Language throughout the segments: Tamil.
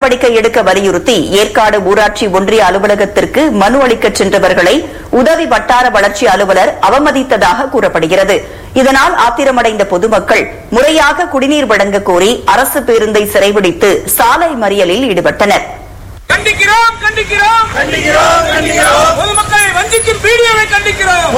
நடவடிக்கை எடுக்க வலியுறுத்தி ஏற்காடு ஊராட்சி ஒன்றிய அலுவலகத்திற்கு மனு அளிக்கச் சென்றவர்களை உதவி வட்டார வளர்ச்சி அலுவலர் அவமதித்ததாக கூறப்படுகிறது இதனால் ஆத்திரமடைந்த பொதுமக்கள் முறையாக குடிநீர் வழங்க கோரி அரசு பேருந்தை சிறைபிடித்து சாலை மறியலில் ஈடுபட்டனர் கண்டிக்கிறோம் கண்டிக்கிறோம் கண்டிக்கிறோம் கண்டிக்கிறோம் பொதுமக்களை வஞ்சிக்கும் வீடியோவை கண்டிக்கிறோம்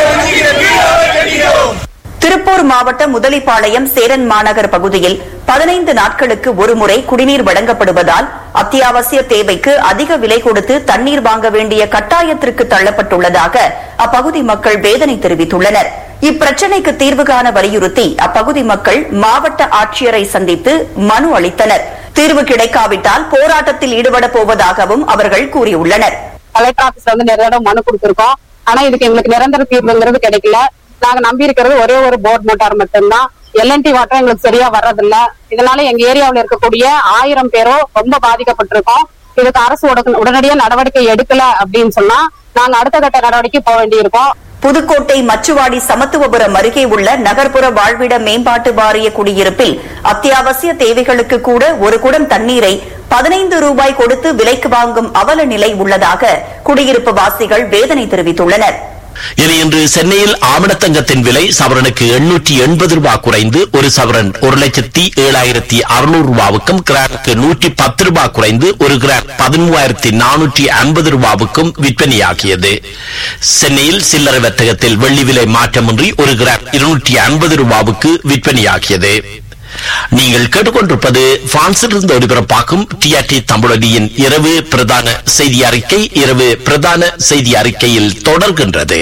திருப்பூர் மாவட்டம் முதலிப்பாளையம் சேரன் மாநகர் பகுதியில் பதினைந்து நாட்களுக்கு ஒருமுறை குடிநீர் வழங்கப்படுவதால் அத்தியாவசிய தேவைக்கு அதிக விலை கொடுத்து தண்ணீர் வாங்க வேண்டிய கட்டாயத்திற்கு தள்ளப்பட்டுள்ளதாக அப்பகுதி மக்கள் வேதனை தெரிவித்துள்ளனர் இப்பிரச்சினைக்கு தீர்வு காண வலியுறுத்தி அப்பகுதி மக்கள் மாவட்ட ஆட்சியரை சந்தித்து மனு அளித்தனர் தீர்வு கிடைக்காவிட்டால் போராட்டத்தில் ஈடுபடப் போவதாகவும் அவர்கள் கூறியுள்ளனர் கலெக்டர் ஆபீஸ்ல வந்து நிறைய தடவை மனு கொடுத்திருக்கோம் ஆனா இதுக்கு எங்களுக்கு நிரந்தர தீர்வுங்கிறது கிடைக்கல நாங்க நம்பி இருக்கிறது ஒரே ஒரு போர்ட் மோட்டார் மட்டும்தான் எல்என்டி வாட்டர் எங்களுக்கு சரியா வர்றதில்ல இதனால எங்க ஏரியாவுல இருக்கக்கூடிய ஆயிரம் பேரும் ரொம்ப பாதிக்கப்பட்டிருக்கோம் இதுக்கு அரசு உடனே- உடனடியா நடவடிக்கை எடுக்கல அப்படின்னு சொன்னா நாங்க அடுத்த கட்ட நடவடிக்கை போக வேண்டியிருக்கோம் புதுக்கோட்டை மச்சுவாடி சமத்துவபுரம் அருகே உள்ள நகர்ப்புற வாழ்விட மேம்பாட்டு வாரிய குடியிருப்பில் அத்தியாவசிய தேவைகளுக்கு கூட ஒரு குடம் தண்ணீரை பதினைந்து ரூபாய் கொடுத்து விலைக்கு வாங்கும் அவல நிலை உள்ளதாக குடியிருப்பு வாசிகள் வேதனை தெரிவித்துள்ளனர் இனி இன்று சென்னையில் ஆவணத்தங்கத்தின் விலை சவரனுக்கு எண்ணூற்றி எண்பது ரூபாய் குறைந்து ஒரு சவரன் ஒரு லட்சத்தி ஏழாயிரத்தி அறுநூறு ரூபாவுக்கும் கிராமுக்கு நூற்றி பத்து ரூபாய் குறைந்து ஒரு கிராம் பதிமூவாயிரத்தி நானூற்றி ஐம்பது ரூபாவுக்கும் விற்பனையாகியது சென்னையில் சில்லறை வர்த்தகத்தில் வெள்ளி விலை மாற்றமின்றி ஒரு கிராம் இருநூற்றி ஐம்பது ரூபாவுக்கு விற்பனையாகியது நீங்கள் கேட்டுக்கொண்டிருப்பது பிரான்சிலிருந்து ஒளிபரப்பாகும் டிஆர்டி தமிழொலியின் இரவு பிரதான செய்தி அறிக்கை இரவு பிரதான செய்தி அறிக்கையில் தொடர்கின்றது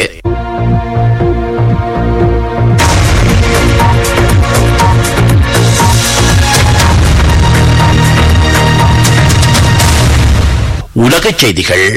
உலகச் செய்திகள்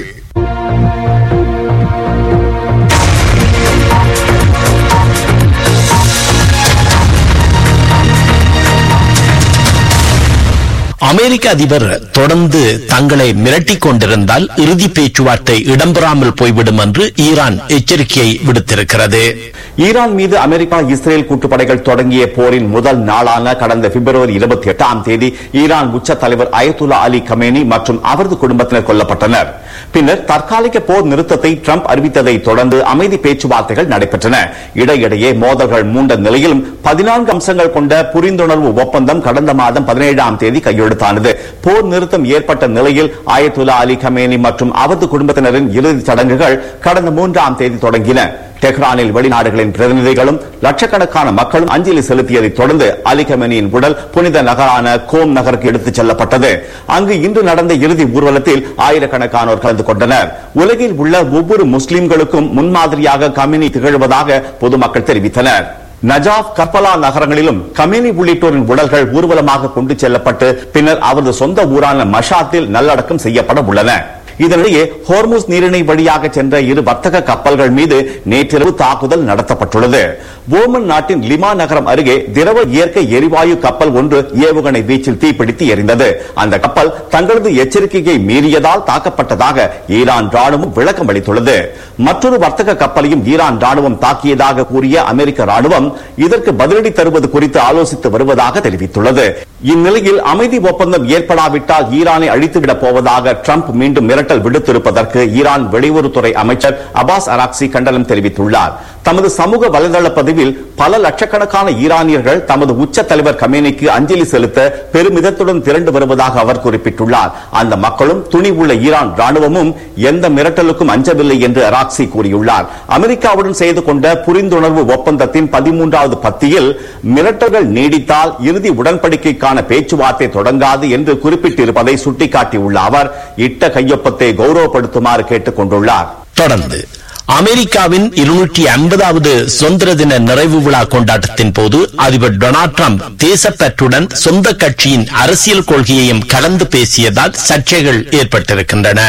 அமெரிக்க அதிபர் தொடர்ந்து தங்களை மிரட்டிக் கொண்டிருந்தால் இறுதி பேச்சுவார்த்தை இடம்பெறாமல் போய்விடும் என்று ஈரான் எச்சரிக்கையை விடுத்திருக்கிறது ஈரான் மீது அமெரிக்கா இஸ்ரேல் கூட்டுப்படைகள் தொடங்கிய போரின் முதல் நாளான கடந்த பிப்ரவரி இருபத்தி எட்டாம் தேதி ஈரான் உச்ச தலைவர் அயத்துல்லா அலி கமேனி மற்றும் அவரது குடும்பத்தினர் கொல்லப்பட்டனர் பின்னர் தற்காலிக போர் நிறுத்தத்தை ட்ரம்ப் அறிவித்ததை தொடர்ந்து அமைதி பேச்சுவார்த்தைகள் நடைபெற்றன இடையிடையே மோதல்கள் மூண்ட நிலையிலும் பதினான்கு அம்சங்கள் கொண்ட புரிந்துணர்வு ஒப்பந்தம் கடந்த மாதம் பதினேழாம் தேதி கையெழுத்தானது போர் நிறுத்தம் ஏற்பட்ட நிலையில் ஆயத்துல்லா அலி கமேனி மற்றும் அவரது குடும்பத்தினரின் இறுதிச் சடங்குகள் கடந்த மூன்றாம் தேதி தொடங்கின டெஹ்ரானில் வெளிநாடுகளின் பிரதிநிதிகளும் லட்சக்கணக்கான மக்களும் அஞ்சலி செலுத்தியதைத் தொடர்ந்து அலி கமேனியின் உடல் புனித நகரான கோம் நகருக்கு எடுத்துச் செல்லப்பட்டது அங்கு இன்று நடந்த இறுதி ஊர்வலத்தில் ஆயிரக்கணக்கானோர் கலந்து கொண்டனர் உலகில் உள்ள ஒவ்வொரு முஸ்லிம்களுக்கும் முன்மாதிரியாக கமினி திகழ்வதாக பொதுமக்கள் தெரிவித்தனர் நஜாப் கர்பலா நகரங்களிலும் கமேனி உள்ளிட்டோரின் உடல்கள் ஊர்வலமாக கொண்டு செல்லப்பட்டு பின்னர் அவரது சொந்த ஊரான மஷாத்தில் நல்லடக்கம் செய்யப்பட உள்ளன இதனிடையே ஹோர்முஸ் நீரிணை வழியாக சென்ற இரு வர்த்தக கப்பல்கள் மீது நேற்றிரவு தாக்குதல் நடத்தப்பட்டுள்ளது ஓமன் நாட்டின் லிமா நகரம் அருகே திரவ இயற்கை எரிவாயு கப்பல் ஒன்று ஏவுகணை வீச்சில் தீப்பிடித்து எரிந்தது அந்த கப்பல் தங்களது எச்சரிக்கையை மீறியதால் தாக்கப்பட்டதாக ஈரான் ராணுவம் விளக்கம் அளித்துள்ளது மற்றொரு வர்த்தக கப்பலையும் ஈரான் ராணுவம் தாக்கியதாக கூறிய அமெரிக்க ராணுவம் இதற்கு பதிலடி தருவது குறித்து ஆலோசித்து வருவதாக தெரிவித்துள்ளது இந்நிலையில் அமைதி ஒப்பந்தம் ஏற்படாவிட்டால் ஈரானை அழித்துவிடப் போவதாக ட்ரம்ப் மீண்டும் மிரட்டல் விடுத்திருப்பதற்கு ஈரான் வெளியுறவுத்துறை அமைச்சர் அபாஸ் அராக்சி கண்டனம் தெரிவித்துள்ளார் தமது சமூக வலைதள பதிவில் பல லட்சக்கணக்கான ஈரானியர்கள் தமது உச்ச தலைவர் கமேனிக்கு அஞ்சலி செலுத்த பெருமிதத்துடன் திரண்டு வருவதாக அவர் குறிப்பிட்டுள்ளார் அந்த மக்களும் துணிவுள்ள ஈரான் ராணுவமும் எந்த மிரட்டலுக்கும் அஞ்சவில்லை என்று அராக்சி கூறியுள்ளார் அமெரிக்காவுடன் செய்து கொண்ட புரிந்துணர்வு ஒப்பந்தத்தின் பதிமூன்றாவது பத்தியில் மிரட்டல்கள் நீடித்தால் இறுதி உடன்படிக்கைக்கான பேச்சுவார்த்தை தொடங்காது என்று குறிப்பிட்டிருப்பதை சுட்டிக்காட்டியுள்ள அவர் இட்ட கையொப்பத்தை கௌரவப்படுத்துமாறு கேட்டுக் கொண்டுள்ளார் தொடர்ந்து அமெரிக்காவின் இருநூற்றி ஐம்பதாவது சுதந்திர தின நிறைவு விழா கொண்டாட்டத்தின் போது அதிபர் டொனால்ட் ட்ரம்ப் தேசப்பற்றுடன் சொந்த கட்சியின் அரசியல் கொள்கையையும் கலந்து பேசியதால் சர்ச்சைகள் ஏற்பட்டிருக்கின்றன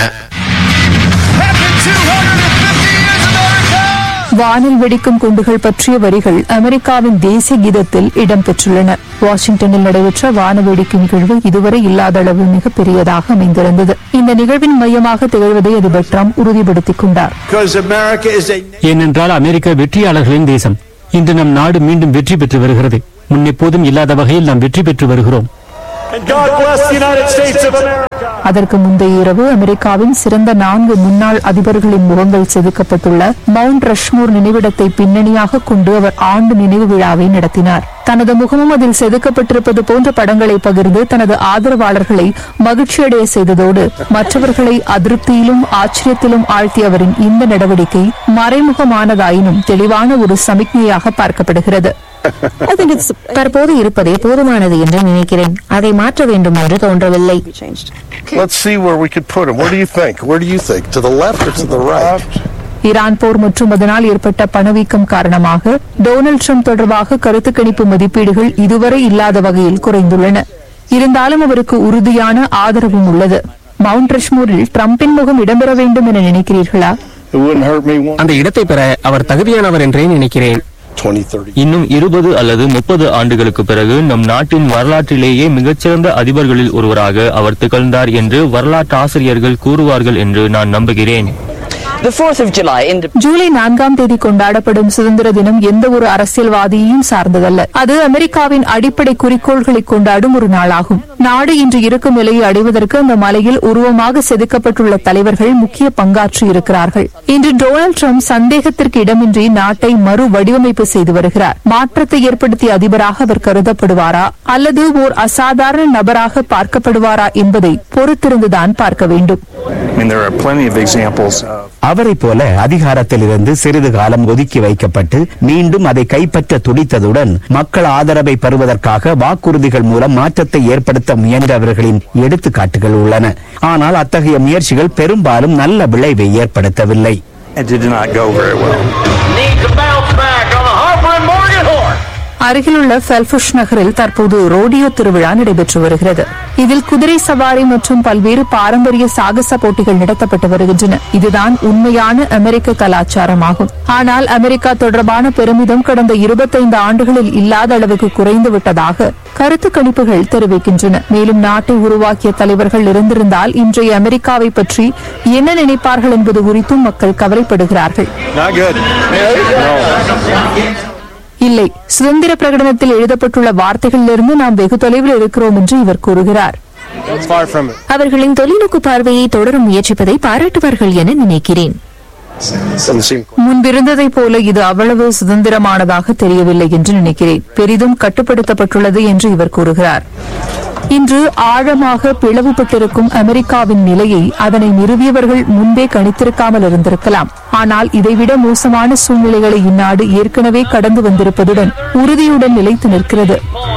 வானில் வெடிக்கும் குண்டுகள் பற்றிய வரிகள் அமெரிக்காவின் தேசிய கீதத்தில் இடம்பெற்றுள்ளன வாஷிங்டனில் நடைபெற்ற வான வேடிக்கை நிகழ்வு இதுவரை இல்லாத அளவு மிகப்பெரியதாக அமைந்திருந்தது இந்த நிகழ்வின் மையமாக திகழ்வதை அதிபர் ட்ரம்ப் உறுதிப்படுத்திக் கொண்டார் ஏனென்றால் அமெரிக்கா வெற்றியாளர்களின் தேசம் இன்று நம் நாடு மீண்டும் வெற்றி பெற்று வருகிறது முன்னெப்போதும் இல்லாத வகையில் நாம் வெற்றி பெற்று வருகிறோம் And God bless the United States of America. அதற்கு முந்தைய இரவு அமெரிக்காவின் சிறந்த நான்கு முன்னாள் அதிபர்களின் முகங்கள் செதுக்கப்பட்டுள்ள மவுண்ட் ரஷ்மோர் நினைவிடத்தை பின்னணியாக கொண்டு அவர் ஆண்டு நினைவு விழாவை நடத்தினார் தனது முகமும் அதில் செதுக்கப்பட்டிருப்பது போன்ற படங்களை பகிர்ந்து தனது ஆதரவாளர்களை மகிழ்ச்சியடைய செய்ததோடு மற்றவர்களை அதிருப்தியிலும் ஆச்சரியத்திலும் ஆழ்த்திய அவரின் இந்த நடவடிக்கை மறைமுகமானதாயினும் தெளிவான ஒரு சமிக்ஞையாக பார்க்கப்படுகிறது தற்போது இருப்பதே போதுமானது என்று நினைக்கிறேன் அதை மாற்ற வேண்டும் என்று தோன்றவில்லை Let's see where we could put him. Where do you think? Where do you think? To the left or to the right? Iran போர் மற்றும் அதனால் ஏற்பட்ட பணவீக்கம் காரணமாக டொனால்டு ட்ரம்ப் தொடர்பாக கருத்து கணிப்பு மதிப்பீடுகள் இதுவரை இல்லாத வகையில் குறைந்துள்ளன இருந்தாலும் அவருக்கு உறுதியான ஆதரவும் உள்ளது மவுண்ட் ரஷ்மூரில் ட்ரம்பின் முகம் இடம்பெற வேண்டும் என நினைக்கிறீர்களா It wouldn't hurt me one. அந்த இடத்தை பெற அவர் தகுதியானவர் என்றே நினைக்கிறேன் 20, 30. இன்னும் இருபது அல்லது முப்பது ஆண்டுகளுக்கு பிறகு நம் நாட்டின் வரலாற்றிலேயே மிகச்சிறந்த அதிபர்களில் ஒருவராக அவர் திகழ்ந்தார் என்று வரலாற்று ஆசிரியர்கள் கூறுவார்கள் என்று நான் நம்புகிறேன் ஜூலை நான்காம் தேதி கொண்டாடப்படும் சுதந்திர தினம் எந்த ஒரு அரசியல்வாதியையும் சார்ந்ததல்ல அது அமெரிக்காவின் அடிப்படை குறிக்கோள்களை கொண்டாடும் ஒரு நாளாகும் நாடு இன்று இருக்கும் நிலையை அடைவதற்கு அந்த மலையில் உருவமாக செதுக்கப்பட்டுள்ள தலைவர்கள் முக்கிய பங்காற்றி இருக்கிறார்கள் இன்று டொனால்டு ட்ரம்ப் சந்தேகத்திற்கு இடமின்றி நாட்டை மறு வடிவமைப்பு செய்து வருகிறார் மாற்றத்தை ஏற்படுத்திய அதிபராக அவர் கருதப்படுவாரா அல்லது ஓர் அசாதாரண நபராக பார்க்கப்படுவாரா என்பதை பொறுத்திருந்துதான் பார்க்க வேண்டும் I mean, there are plenty of examples of அவரைப் போல அதிகாரத்தில் இருந்து சிறிது காலம் ஒதுக்கி வைக்கப்பட்டு மீண்டும் அதை கைப்பற்ற துடித்ததுடன் மக்கள் ஆதரவை பெறுவதற்காக வாக்குறுதிகள் மூலம் மாற்றத்தை ஏற்படுத்த முயன்றவர்களின் எடுத்துக்காட்டுகள் உள்ளன ஆனால் அத்தகைய முயற்சிகள் பெரும்பாலும் நல்ல விளைவை ஏற்படுத்தவில்லை it did not go very well. அருகிலுள்ள ஃபெல்புஷ் நகரில் தற்போது ரோடியோ திருவிழா நடைபெற்று வருகிறது இதில் குதிரை சவாரி மற்றும் பல்வேறு பாரம்பரிய சாகச போட்டிகள் நடத்தப்பட்டு வருகின்றன இதுதான் உண்மையான அமெரிக்க கலாச்சாரமாகும் ஆனால் அமெரிக்கா தொடர்பான பெருமிதம் கடந்த இருபத்தைந்து ஆண்டுகளில் இல்லாத அளவுக்கு குறைந்து விட்டதாக கருத்து கணிப்புகள் தெரிவிக்கின்றன மேலும் நாட்டை உருவாக்கிய தலைவர்கள் இருந்திருந்தால் இன்றைய அமெரிக்காவை பற்றி என்ன நினைப்பார்கள் என்பது குறித்தும் மக்கள் கவலைப்படுகிறார்கள் Not good. No. இல்லை சுதந்திர பிரகடனத்தில் எழுதப்பட்டுள்ள வார்த்தைகளிலிருந்து நாம் வெகு தொலைவில் இருக்கிறோம் என்று இவர் கூறுகிறார் Far from it. அவர்களின் தொலைநோக்கு பார்வையை தொடர முயற்சிப்பதை பாராட்டுவார்கள் என நினைக்கிறேன் Doesn't seem முன்பிருந்ததைப் போல இது அவ்வளவு சுதந்திரமானதாக தெரியவில்லை என்று நினைக்கிறேன் பெரிதும் கட்டுப்படுத்தப்பட்டுள்ளது என்று இவர் கூறுகிறார் இன்று ஆழமாக பிளவுபட்டிருக்கும் அமெரிக்காவின் நிலையை அதனை நிறுவியவர்கள் முன்பே கணித்திருக்காமல் இருந்திருக்கலாம் ஆனால் இதைவிட மோசமான சூழ்நிலைகளை இந்நாடு ஏற்கனவே கடந்து வந்திருப்பதுடன் உறுதியுடன் நிலைத்து நிற்கிறது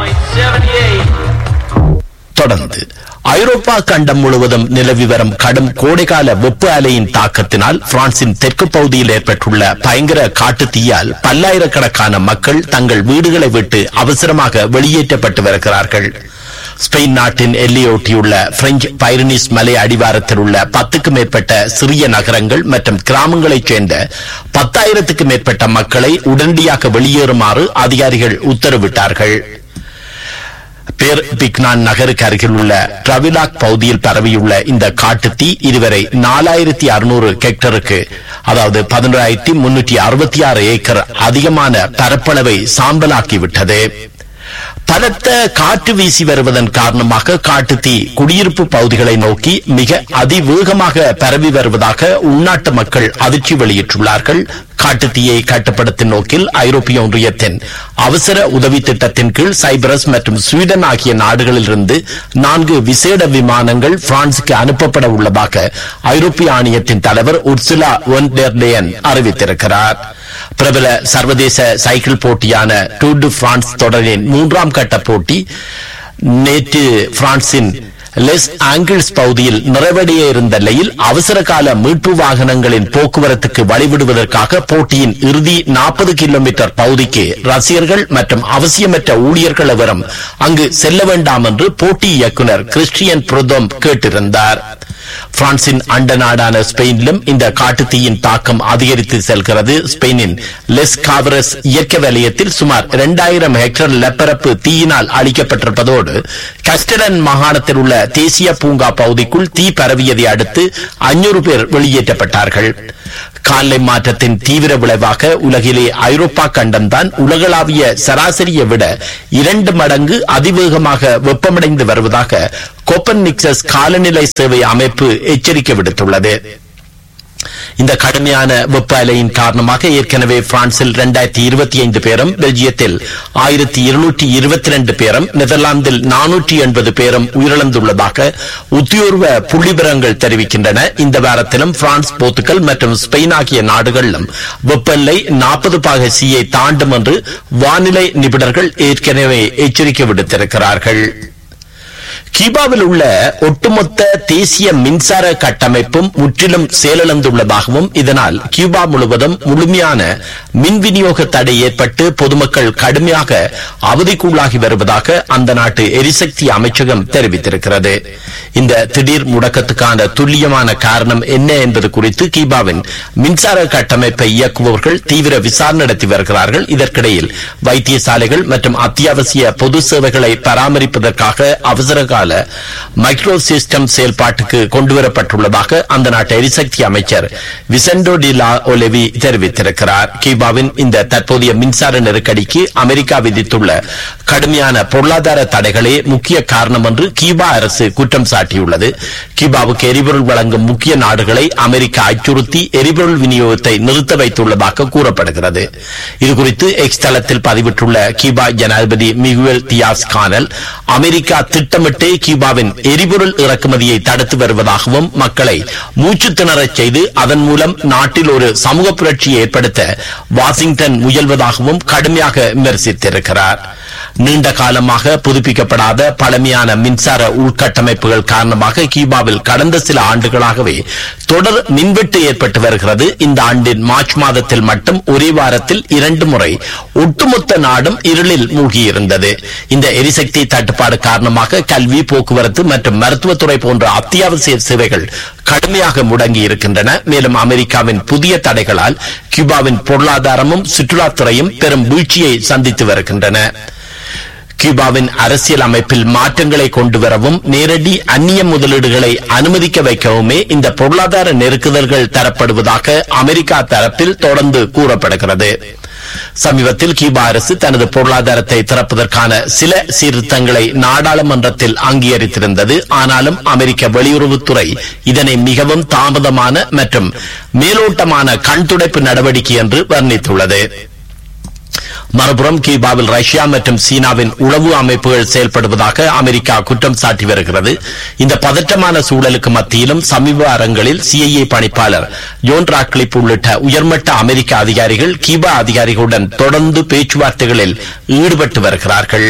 தொடர்ந்து ஐரோப்பா கண்டம் முழுவதும் நிலவி வரும் கடும் கோடைகால வெப்ப அலையின் தாக்கத்தினால் பிரான்சின் தெற்கு பகுதியில் ஏற்பட்டுள்ள பயங்கர காட்டு தீயால் பல்லாயிரக்கணக்கான மக்கள் தங்கள் வீடுகளை விட்டு அவசரமாக வெளியேற்றப்பட்டு வருகிறார்கள் ஸ்பெயின் நாட்டின் எல்லையொட்டியுள்ள பிரெஞ்சு பைரனிஸ் மலை அடிவாரத்தில் உள்ள பத்துக்கும் மேற்பட்ட சிறிய நகரங்கள் மற்றும் கிராமங்களைச் சேர்ந்த பத்தாயிரத்துக்கும் மேற்பட்ட மக்களை உடனடியாக வெளியேறுமாறு அதிகாரிகள் உத்தரவிட்டார்கள் பேர் பிக்னான் நகருக்கு அருகில் உள்ள ட்ரவிலாக் பகுதியில் பரவியுள்ள இந்த காட்டுத்தீ இதுவரை நாலாயிரத்தி அறுநூறு ஹெக்டருக்கு அதாவது பதினோராயிரத்தி முன்னூற்றி அறுபத்தி ஆறு ஏக்கர் அதிகமான பரப்பளவை சாம்பலாக்கிவிட்டது பலத்த காற்று வீசி வருவதன் காரணமாக காட்டுத்தீ குடியிருப்பு பகுதிகளை நோக்கி மிக அதிவேகமாக பரவி வருவதாக உள்நாட்டு மக்கள் அதிர்ச்சி வெளியிட்டுள்ளார்கள் காட்டுத்தீயை கட்டுப்படுத்தும் நோக்கில் ஐரோப்பிய ஒன்றியத்தின் அவசர உதவி திட்டத்தின் கீழ் சைப்ரஸ் மற்றும் ஸ்வீடன் ஆகிய நாடுகளிலிருந்து நான்கு விசேட விமானங்கள் பிரான்சுக்கு அனுப்பப்பட உள்ளதாக ஐரோப்பிய ஆணையத்தின் தலைவர் உர்சுலா ஒன்டெர்லேயன் அறிவித்திருக்கிறார் பிரபல சர்வதேச சைக்கிள் போட்டியான டூர் டு பிரான்ஸ் தொடரின் மூன்றாம் கட்ட போட்டி நேற்று பிரான்சின் லெஸ் ஆங்கிள்ஸ் பகுதியில் நிறைவடைய இருந்த நிலையில் அவசர கால மீட்பு வாகனங்களின் போக்குவரத்துக்கு வழிவிடுவதற்காக போட்டியின் இறுதி நாற்பது கிலோமீட்டர் பகுதிக்கு ரசிகர்கள் மற்றும் அவசியமற்ற ஊழியர்கள் எவரும் அங்கு செல்ல வேண்டாம் என்று போட்டி இயக்குனர் கிறிஸ்டியன் புரதோம் கேட்டிருந்தார் பிரான்சின் அண்ட நாடான ஸ்பெயினிலும் இந்த காட்டுத்தீயின் தாக்கம் அதிகரித்து செல்கிறது ஸ்பெயினின் லெஸ் காவரஸ் இயற்கை வலயத்தில் சுமார் இரண்டாயிரம் ஹெக்டர் நிலப்பரப்பு தீயினால் அளிக்கப்பட்டிருப்பதோடு கஸ்டடன் மாகாணத்தில் உள்ள தேசிய பூங்கா பகுதிக்குள் தீ பரவியதை அடுத்து அஞ்சூறு பேர் வெளியேற்றப்பட்டார்கள் காலை மாற்றத்தின் தீவிர விளைவாக உலகிலே ஐரோப்பா கண்டம்தான் உலகளாவிய சராசரியை விட இரண்டு மடங்கு அதிவேகமாக வெப்பமடைந்து வருவதாக கோப்பன்னிக்சஸ் காலநிலை சேவை அமைப்பு எச்சரிக்கை விடுத்துள்ளது இந்த கடுமையான வெப்ப அலையின் காரணமாக ஏற்கனவே பிரான்சில் இரண்டாயிரத்தி இருபத்தி ஐந்து பேரும் பெல்ஜியத்தில் ஆயிரத்தி இருநூற்றி இருபத்தி ரெண்டு பேரும் நெதர்லாந்தில் நானூற்றி எண்பது பேரும் உயிரிழந்துள்ளதாக உத்தியோர்வ புள்ளிவிவரங்கள் தெரிவிக்கின்றன இந்த வாரத்திலும் பிரான்ஸ் போர்த்துகல் மற்றும் ஸ்பெயின் ஆகிய நாடுகளிலும் வெப்பநிலை நாற்பது பாக சியை தாண்டும் என்று வானிலை நிபுணர்கள் ஏற்கனவே எச்சரிக்கை விடுத்திருக்கிறார்கள் கியூபாவில் உள்ள ஒட்டுமொத்த தேசிய மின்சார கட்டமைப்பும் முற்றிலும் செயலிழந்துள்ளதாகவும் இதனால் கியூபா முழுவதும் முழுமையான மின் விநியோக தடை ஏற்பட்டு பொதுமக்கள் கடுமையாக அவதிக்குள்ளாகி வருவதாக அந்த நாட்டு எரிசக்தி அமைச்சகம் தெரிவித்திருக்கிறது இந்த திடீர் முடக்கத்துக்கான துல்லியமான காரணம் என்ன என்பது குறித்து கியூபாவின் மின்சார கட்டமைப்பை இயக்குபவர்கள் தீவிர விசாரணை நடத்தி வருகிறார்கள் இதற்கிடையில் வைத்தியசாலைகள் மற்றும் அத்தியாவசிய பொது சேவைகளை பராமரிப்பதற்காக அவசர கால மைக்ரோ சிஸ்டம் செயல்பாட்டுக்கு கொண்டுவரப்பட்டுள்ளதாக அந்த நாட்டு எரிசக்தி அமைச்சர் விசென்டோ டி லா ஒலெவி தெரிவித்திருக்கிறார் கியூபாவின் இந்த தற்போதைய மின்சார நெருக்கடிக்கு அமெரிக்கா விதித்துள்ள கடுமையான பொருளாதார தடைகளே முக்கிய காரணம் என்று கியூபா அரசு குற்றம் சாட்டியுள்ளது கியூபாவுக்கு எரிபொருள் வழங்கும் முக்கிய நாடுகளை அமெரிக்கா அச்சுறுத்தி எரிபொருள் விநியோகத்தை நிறுத்த வைத்துள்ளதாக கூறப்படுகிறது இதுகுறித்து எக்ஸ் தளத்தில் பதிவிட்டுள்ள கியூபா ஜனாதிபதி மிகுவல் தியாஸ் கானல் அமெரிக்கா திட்டமிட்டே கியூபாவின் எரிபொருள் இறக்குமதியை தடுத்து வருவதாகவும் மக்களை மூச்சு திணறச் செய்து அதன் மூலம் நாட்டில் ஒரு சமூக புரட்சியை ஏற்படுத்த வாஷிங்டன் முயல்வதாகவும் கடுமையாக விமர்சித்திருக்கிறார் நீண்ட காலமாக புதுப்பிக்கப்படாத பழமையான மின்சார உள்கட்டமைப்புகள் காரணமாக கியூபாவில் கடந்த சில ஆண்டுகளாகவே தொடர் மின்வெட்டு ஏற்பட்டு வருகிறது இந்த ஆண்டின் மார்ச் மாதத்தில் மட்டும் ஒரே வாரத்தில் இரண்டு முறை ஒட்டுமொத்த நாடும் இருளில் மூழ்கியிருந்தது இந்த எரிசக்தி தட்டுப்பாடு காரணமாக கல்வி போக்குவரத்து மற்றும் மருத்துவத்துறை போன்ற அத்தியாவசிய சேவைகள் கடுமையாக முடங்கி இருக்கின்றன மேலும் அமெரிக்காவின் புதிய தடைகளால் கியூபாவின் பொருளாதாரமும் சுற்றுலாத்துறையும் பெரும் வீழ்ச்சியை சந்தித்து வருகின்றன கியூபாவின் அரசியல் அமைப்பில் மாற்றங்களை கொண்டு வரவும் நேரடி அந்நிய முதலீடுகளை அனுமதிக்க வைக்கவுமே இந்த பொருளாதார நெருக்குதல்கள் தரப்படுவதாக அமெரிக்கா தரப்பில் தொடர்ந்து கூறப்படுகிறது சமீபத்தில் கியூபா அரசு தனது பொருளாதாரத்தை திறப்பதற்கான சில சீர்திருத்தங்களை நாடாளுமன்றத்தில் அங்கீகரித்திருந்தது ஆனாலும் அமெரிக்க வெளியுறவுத்துறை இதனை மிகவும் தாமதமான மற்றும் மேலோட்டமான கண்துடைப்பு நடவடிக்கை என்று வர்ணித்துள்ளது மறுபுறம் கியூபாவில் ரஷ்யா மற்றும் சீனாவின் உளவு அமைப்புகள் செயல்படுவதாக அமெரிக்கா குற்றம் சாட்டி வருகிறது இந்த பதற்றமான சூழலுக்கு மத்தியிலும் சமீப அரங்களில் சிஐஏ பணிப்பாளர் ஜோன் ராக்லிப் உள்ளிட்ட உயர்மட்ட அமெரிக்க அதிகாரிகள் கியூபா அதிகாரிகளுடன் தொடர்ந்து பேச்சுவார்த்தைகளில் ஈடுபட்டு வருகிறார்கள்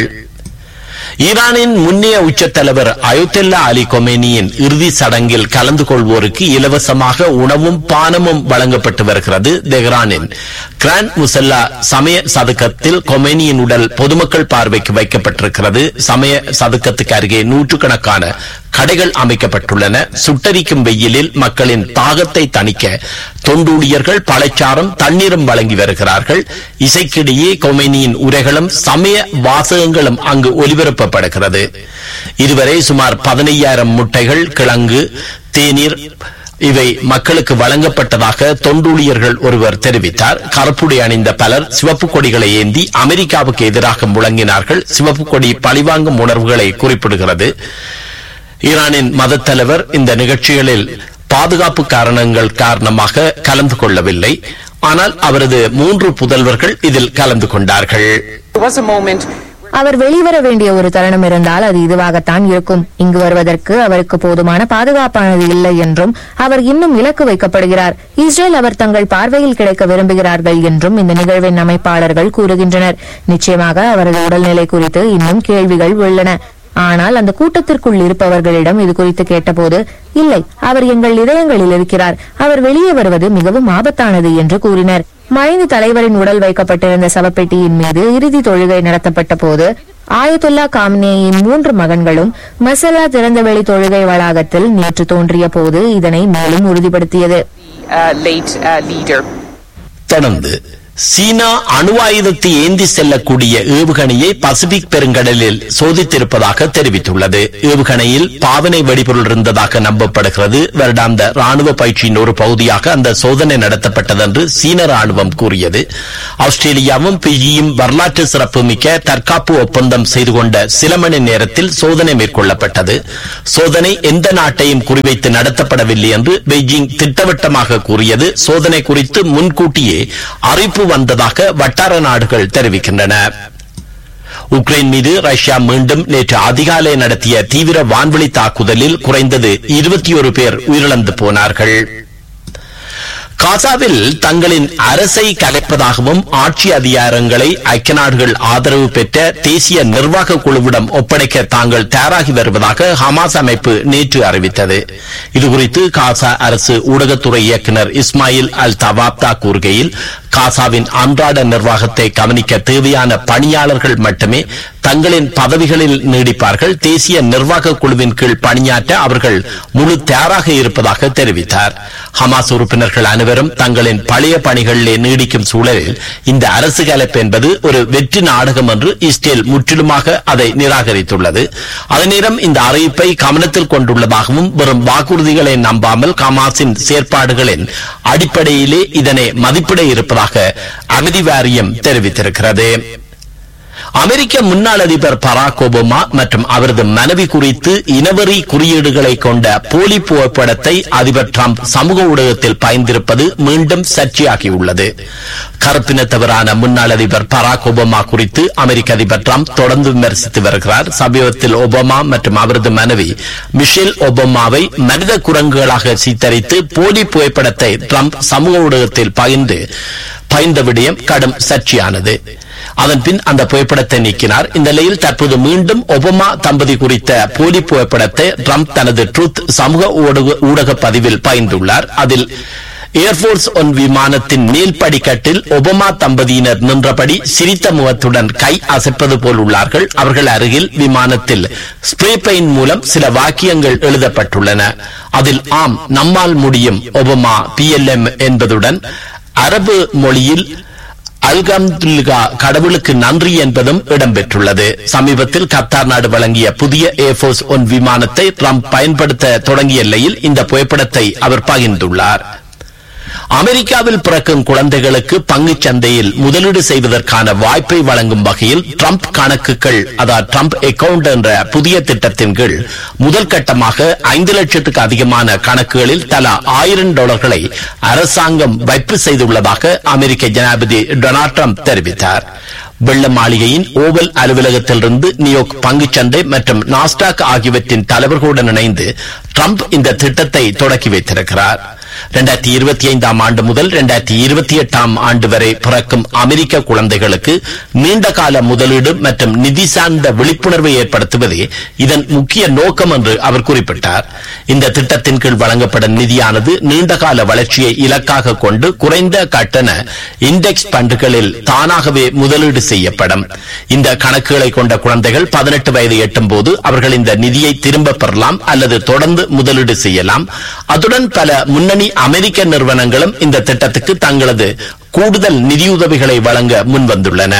ஈரானின் முன்னைய உச்சத் தலைவர் அயோத்தெல்லா அலி கொமேனியின் இறுதி சடங்கில் கலந்து கொள்வோருக்கு இலவசமாக உணவும் பானமும் வழங்கப்பட்டு வருகிறது தெஹ்ரானின் கிராண்ட் முசல்லா சமய சதுக்கத்தில் கொமேனியின் உடல் பொதுமக்கள் பார்வைக்கு வைக்கப்பட்டிருக்கிறது சமய சதுக்கத்துக்கு அருகே நூற்றுக்கணக்கான கடைகள் அமைக்கப்பட்டுள்ளன சுட்டரிக்கும் வெயிலில் மக்களின் தாகத்தை தணிக்க தொண்டூழியர்கள் பழச்சாரம் தண்ணீரும் வழங்கி வருகிறார்கள் இசைக்கிடையே கொமேனியின் உரைகளும் சமய வாசகங்களும் அங்கு ஒலிபரப்பப்படுகிறது இதுவரை சுமார் பதினையாயிரம் முட்டைகள் கிழங்கு தேநீர் இவை மக்களுக்கு வழங்கப்பட்டதாக தொண்டூழியர்கள் ஒருவர் தெரிவித்தார் கருப்புடை அணிந்த பலர் சிவப்பு கொடிகளை ஏந்தி அமெரிக்காவுக்கு எதிராக முழங்கினார்கள் சிவப்பு கொடி பழிவாங்கும் உணர்வுகளை குறிப்பிடுகிறது ஈரானின் மதத் தலைவர் இந்த நிகழ்ச்சிகளில் பாதுகாப்பு காரணங்கள் காரணமாக கலந்து கொள்ளவில்லை ஆனால் அவரது மூன்று புதல்வர்கள் இதில் கலந்து கொண்டார்கள் அவர் வெளிவர வேண்டிய ஒரு தருணம் இருந்தால் அது இதுவாகத்தான் இருக்கும் இங்கு வருவதற்கு அவருக்கு போதுமான பாதுகாப்பானது இல்லை என்றும் அவர் இன்னும் இலக்கு வைக்கப்படுகிறார் இஸ்ரேல் அவர் தங்கள் பார்வையில் கிடைக்க விரும்புகிறார்கள் என்றும் இந்த நிகழ்வின் அமைப்பாளர்கள் கூறுகின்றனர் நிச்சயமாக அவரது உடல்நிலை குறித்து இன்னும் கேள்விகள் உள்ளன ஆனால் அந்த கூட்டத்திற்குள் இருப்பவர்களிடம் இது குறித்து கேட்டபோது இல்லை அவர் எங்கள் இதயங்களில் இருக்கிறார் அவர் வெளியே வருவது மிகவும் ஆபத்தானது என்று கூறினர் மறைந்த தலைவரின் உடல் வைக்கப்பட்டிருந்த சவப்பெட்டியின் மீது இறுதி தொழுகை நடத்தப்பட்ட போது ஆயத்துல்லா காம்னேயின் மூன்று மகன்களும் மசலா திறந்தவெளி தொழுகை வளாகத்தில் நேற்று தோன்றிய போது இதனை மேலும் உறுதிப்படுத்தியது தொடர்ந்து சீனா அணு ஆயுதத்தை ஏந்தி செல்லக்கூடிய ஏவுகணையை பசிபிக் பெருங்கடலில் சோதித்திருப்பதாக தெரிவித்துள்ளது ஏவுகணையில் பாவனை வெடிபொருள் இருந்ததாக நம்பப்படுகிறது வருடாந்த ராணுவ பயிற்சியின் ஒரு பகுதியாக அந்த சோதனை நடத்தப்பட்டது என்று சீன ராணுவம் கூறியது ஆஸ்திரேலியாவும் பிஜியும் வரலாற்று சிறப்புமிக்க தற்காப்பு ஒப்பந்தம் செய்து கொண்ட சில மணி நேரத்தில் சோதனை மேற்கொள்ளப்பட்டது சோதனை எந்த நாட்டையும் குறிவைத்து நடத்தப்படவில்லை என்று பெய்ஜிங் திட்டவட்டமாக கூறியது சோதனை குறித்து முன்கூட்டியே அறிவிப்பு வந்ததாக வட்டார நாடுகள் தெரிவிக்கின்றன உக்ரைன் மீது ரஷ்யா மீண்டும் நேற்று அதிகாலை நடத்திய தீவிர வான்வெளி தாக்குதலில் குறைந்தது இருபத்தி ஒரு பேர் உயிரிழந்து போனார்கள் காசாவில் தங்களின் அரசை கலைப்பதாகவும் ஆட்சி அதிகாரங்களை ஐக்கிய நாடுகள் ஆதரவு பெற்ற தேசிய நிர்வாக குழுவிடம் ஒப்படைக்க தாங்கள் தயாராகி வருவதாக ஹமாஸ் அமைப்பு நேற்று அறிவித்தது இதுகுறித்து காசா அரசு ஊடகத்துறை இயக்குநர் இஸ்மாயில் அல் தவாப்தா கூறுகையில் காசாவின் அன்றாட நிர்வாகத்தை கவனிக்க தேவையான பணியாளர்கள் மட்டுமே தங்களின் பதவிகளில் நீடிப்பார்கள் தேசிய நிர்வாக குழுவின் கீழ் பணியாற்ற அவர்கள் முழு தயாராக இருப்பதாக தெரிவித்தார் ஹமாஸ் உறுப்பினர்கள் அனைவரும் தங்களின் பழைய பணிகளிலே நீடிக்கும் சூழலில் இந்த அரசு கலைப்பு என்பது ஒரு வெற்றி நாடகம் என்று இஸ்ரேல் முற்றிலுமாக அதை நிராகரித்துள்ளது அதே நேரம் இந்த அறிவிப்பை கவனத்தில் கொண்டுள்ளதாகவும் வெறும் வாக்குறுதிகளை நம்பாமல் ஹமாஸின் செயற்பாடுகளின் அடிப்படையிலே இதனை மதிப்பிட இருப்பதாக அமைதி வாரியம் தெரிவித்திருக்கிறது அமெரிக்க முன்னாள் அதிபர் பராக் ஒபாமா மற்றும் அவரது மனைவி குறித்து இனவெறி குறியீடுகளை கொண்ட போலி புகைப்படத்தை அதிபர் டிரம்ப் சமூக ஊடகத்தில் பயந்திருப்பது மீண்டும் சர்ச்சையாகியுள்ளது கருப்பினத்தவரான முன்னாள் அதிபர் பராக் ஒபாமா குறித்து அமெரிக்க அதிபர் டிரம்ப் தொடர்ந்து விமர்சித்து வருகிறார் சமீபத்தில் ஒபாமா மற்றும் அவரது மனைவி மிஷேல் ஒபாமாவை மனித குரங்குகளாக சித்தரித்து போலி புகைப்படத்தை டிரம்ப் சமூக ஊடகத்தில் பகிர்ந்து பயந்த விடயம் கடும் சர்ச்சையானது அதன் பின் அந்த புகைப்படத்தை நீக்கினார் இந்த நிலையில் தற்போது மீண்டும் ஒபாமா தம்பதி குறித்த போலி புகைப்படத்தை ட்ரம்ப் தனது ட்ரூத் சமூக ஊடக- ஊடக பதிவில் பகிர்ந்துள்ளார் அதில் ஏர்போர்ஸ் ஒன் விமானத்தின் மேல் படிக்கட்டில் ஒபாமா தம்பதியினர் நின்றபடி சிரித்த முகத்துடன் கை அசைப்பது போல் உள்ளார்கள் அவர்கள் அருகில் விமானத்தில் ஸ்ப்ரே பெயிண்ட் மூலம் சில வாக்கியங்கள் எழுதப்பட்டுள்ளன அதில் ஆம் நம்மால் முடியும் ஒபாமா பிஎல்எம் என்பதுடன் அரபு மொழியில் அல்கம்துல்கா கடவுளுக்கு நன்றி என்பதும் இடம்பெற்றுள்ளது சமீபத்தில் கத்தார் நாடு வழங்கிய புதிய ஏர்போர்ஸ் ஒன் விமானத்தை ட்ரம்ப் பயன்படுத்த தொடங்கிய நிலையில் இந்த புகைப்படத்தை அவர் பகிர்ந்துள்ளார் அமெரிக்காவில் பிறக்கும் குழந்தைகளுக்கு பங்குச் சந்தையில் முதலீடு செய்வதற்கான வாய்ப்பை வழங்கும் வகையில் ட்ரம்ப் கணக்குகள் அதாவது ட்ரம்ப் அக்கவுண்ட் என்ற புதிய திட்டத்தின் கீழ் முதல் கட்டமாக ஐந்து லட்சத்துக்கு அதிகமான கணக்குகளில் தலா ஆயிரம் டாலர்களை அரசாங்கம் வைப்பு செய்துள்ளதாக அமெரிக்க ஜனாதிபதி டொனால்ட் ட்ரம்ப் தெரிவித்தார் வெள்ள மாளிகையின் ஓவல் அலுவலகத்திலிருந்து நியூயார்க் பங்குச்சந்தை மற்றும் நாஸ்டாக் ஆகியவற்றின் தலைவர்களுடன் இணைந்து ட்ரம்ப் இந்த திட்டத்தை தொடக்கி வைத்திருக்கிறார் இரண்டாயிரத்தி இருபத்தி ஐந்தாம் ஆண்டு முதல் இரண்டாயிரத்தி இருபத்தி எட்டாம் ஆண்டு வரை பிறக்கும் அமெரிக்க குழந்தைகளுக்கு நீண்ட கால முதலீடு மற்றும் நிதி சார்ந்த விழிப்புணர்வை ஏற்படுத்துவதே இதன் முக்கிய நோக்கம் என்று அவர் குறிப்பிட்டார் இந்த திட்டத்தின் கீழ் வழங்கப்படும் நிதியானது நீண்ட கால வளர்ச்சியை இலக்காக கொண்டு குறைந்த கட்டண இண்டெக்ஸ் பண்டுகளில் தானாகவே முதலீடு செய்யப்படும் இந்த கணக்குகளை கொண்ட குழந்தைகள் பதினெட்டு வயது எட்டும் போது அவர்கள் இந்த நிதியை திரும்ப பெறலாம் அல்லது தொடர்ந்து முதலீடு செய்யலாம் அதுடன் பல முன்னணி அமெரிக்க நிறுவனங்களும் இந்த திட்டத்துக்கு தங்களது கூடுதல் நிதியுதவிகளை வழங்க முன்வந்துள்ளன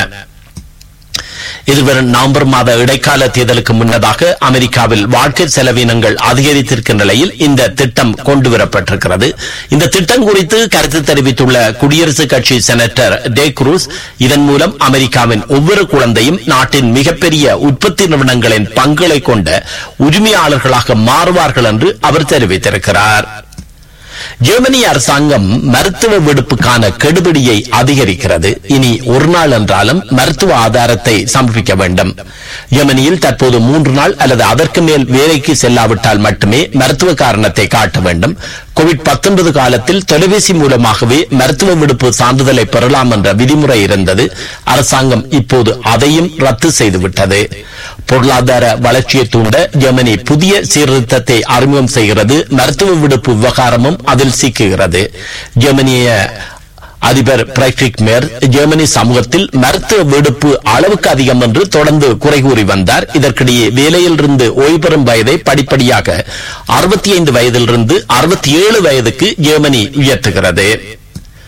எதிர்வரும் நவம்பர் மாத இடைக்கால தேர்தலுக்கு முன்னதாக அமெரிக்காவில் வாழ்க்கை செலவினங்கள் அதிகரித்திருக்கும் நிலையில் இந்த திட்டம் கொண்டுவரப்பட்டிருக்கிறது இந்த திட்டம் குறித்து கருத்து தெரிவித்துள்ள குடியரசுக் கட்சி செனட்டர் டே குரூஸ் இதன் மூலம் அமெரிக்காவின் ஒவ்வொரு குழந்தையும் நாட்டின் மிகப்பெரிய உற்பத்தி நிறுவனங்களின் பங்குகளை கொண்ட உரிமையாளர்களாக மாறுவார்கள் என்று அவர் தெரிவித்திருக்கிறார் ஜெர்மனி அரசாங்கம் மருத்துவ விடுப்புக்கான கெடுபிடியை அதிகரிக்கிறது இனி ஒரு நாள் என்றாலும் மருத்துவ ஆதாரத்தை சமர்ப்பிக்க வேண்டும் ஜெர்மனியில் தற்போது மூன்று நாள் அல்லது அதற்கு மேல் வேலைக்கு செல்லாவிட்டால் மட்டுமே மருத்துவ காரணத்தை காட்ட வேண்டும் கோவிட் 19 காலத்தில் தொலைபேசி மூலமாகவே மருத்துவ விடுப்பு சான்றிதழை பெறலாம் என்ற விதிமுறை இருந்தது அரசாங்கம் இப்போது அதையும் ரத்து செய்துவிட்டது பொருளாதார வளர்ச்சியை தூண்ட ஜெர்மனி புதிய சீர்திருத்தத்தை அறிமுகம் செய்கிறது மருத்துவ விடுப்பு விவகாரமும் அதில் சிக்குகிறது ஜெர்மனிய அதிபர் பிரைட்ரிக் மேர் ஜெர்மனி சமூகத்தில் மருத்துவ விடுப்பு அளவுக்கு அதிகம் என்று தொடர்ந்து குறை கூறி வந்தார் இதற்கிடையே வேலையிலிருந்து ஓய்வு பெறும் வயதை படிப்படியாக அறுபத்தி ஐந்து வயதிலிருந்து அறுபத்தி ஏழு வயதுக்கு ஜெர்மனி உயர்த்துகிறது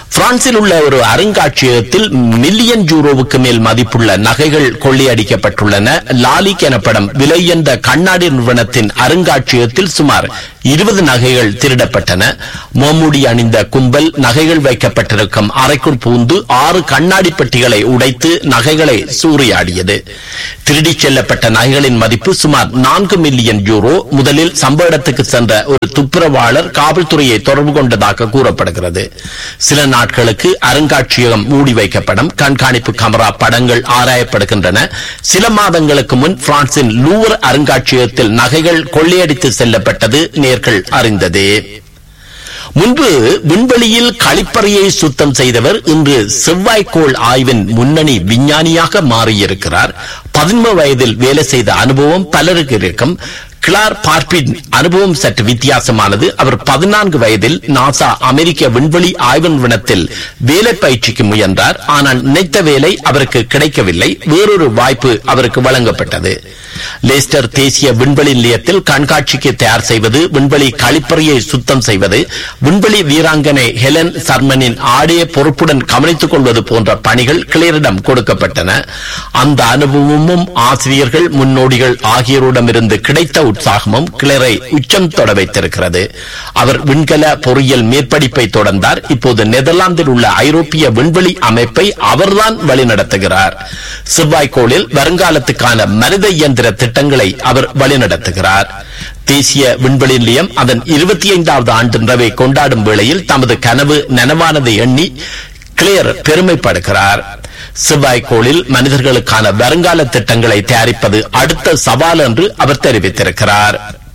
பிரான்சில் உள்ள ஒரு அருங்காட்சியகத்தில் மில்லியன் யூரோவுக்கு மேல் மதிப்புள்ள நகைகள் கொள்ளையடிக்கப்பட்டுள்ளன லாலிக் எனப்படும் விலையுயர்ந்த கண்ணாடி நிறுவனத்தின் அருங்காட்சியகத்தில் சுமார் இருபது நகைகள் திருடப்பட்டன மோமுடி அணிந்த கும்பல் நகைகள் வைக்கப்பட்டிருக்கும் அறைக்குள் பூந்து ஆறு கண்ணாடி பெட்டிகளை உடைத்து நகைகளை சூறையாடியது திருடிச் செல்லப்பட்ட நகைகளின் மதிப்பு சுமார் நான்கு மில்லியன் யூரோ முதலில் சம்பவ இடத்துக்கு சென்ற ஒரு துப்புரவாளர் காவல்துறையை தொடர்பு கொண்டதாக கூறப்படுகிறது சில நாட்களுக்கு அருங்காட்சியகம் மூடி வைக்கப்படும் கண்காணிப்பு கமரா படங்கள் ஆராயப்படுகின்றன சில மாதங்களுக்கு முன் பிரான்சின் லூவர் அருங்காட்சியகத்தில் நகைகள் கொள்ளையடித்து செல்லப்பட்டது நேர்கள் அறிந்ததே முன்பு விண்வெளியில் கழிப்பறையை சுத்தம் செய்தவர் இன்று செவ்வாய்க்கோள் ஆய்வின் முன்னணி விஞ்ஞானியாக மாறியிருக்கிறார் பதின்ம வயதில் வேலை செய்த அனுபவம் பலருக்கு இருக்கும் கிளார் பார்பின் அனுபவம் சற்று வித்தியாசமானது அவர் பதினான்கு வயதில் நாசா அமெரிக்க விண்வெளி ஆய்வு நிறுவனத்தில் வேலை பயிற்சிக்கு முயன்றார் ஆனால் நினைத்த வேலை அவருக்கு கிடைக்கவில்லை வேறொரு வாய்ப்பு அவருக்கு வழங்கப்பட்டது லேஸ்டர் தேசிய விண்வெளி நிலையத்தில் கண்காட்சிக்கு தயார் செய்வது விண்வெளி கழிப்பறையை சுத்தம் செய்வது விண்வெளி வீராங்கனை ஹெலன் சர்மனின் ஆடைய பொறுப்புடன் கவனித்துக் கொள்வது போன்ற பணிகள் கிளியரிடம் கொடுக்கப்பட்டன அந்த அனுபவமும் ஆசிரியர்கள் முன்னோடிகள் ஆகியோரிடமிருந்து கிடைத்த உற்சாகமும் கிளரை உச்சம் தொட வைத்திருக்கிறது அவர் விண்கல பொறியியல் மேற்படிப்பை தொடர்ந்தார் இப்போது நெதர்லாந்தில் உள்ள ஐரோப்பிய விண்வெளி அமைப்பை அவர்தான் வழிநடத்துகிறார் செவ்வாய்க்கோளில் வருங்காலத்துக்கான மனித இயந்திர திட்டங்களை அவர் வழிநடத்துகிறார் தேசிய விண்வெளி நிலையம் அதன் இருபத்தி ஐந்தாவது ஆண்டு நிறைவை கொண்டாடும் வேளையில் தமது கனவு நனவானதை எண்ணி கிளியர் பெருமைப்படுகிறார் செவ்வாய்க்கோளில் மனிதர்களுக்கான வருங்கால திட்டங்களை தயாரிப்பது அடுத்த சவால் என்று அவர் தெரிவித்திருக்கிறார்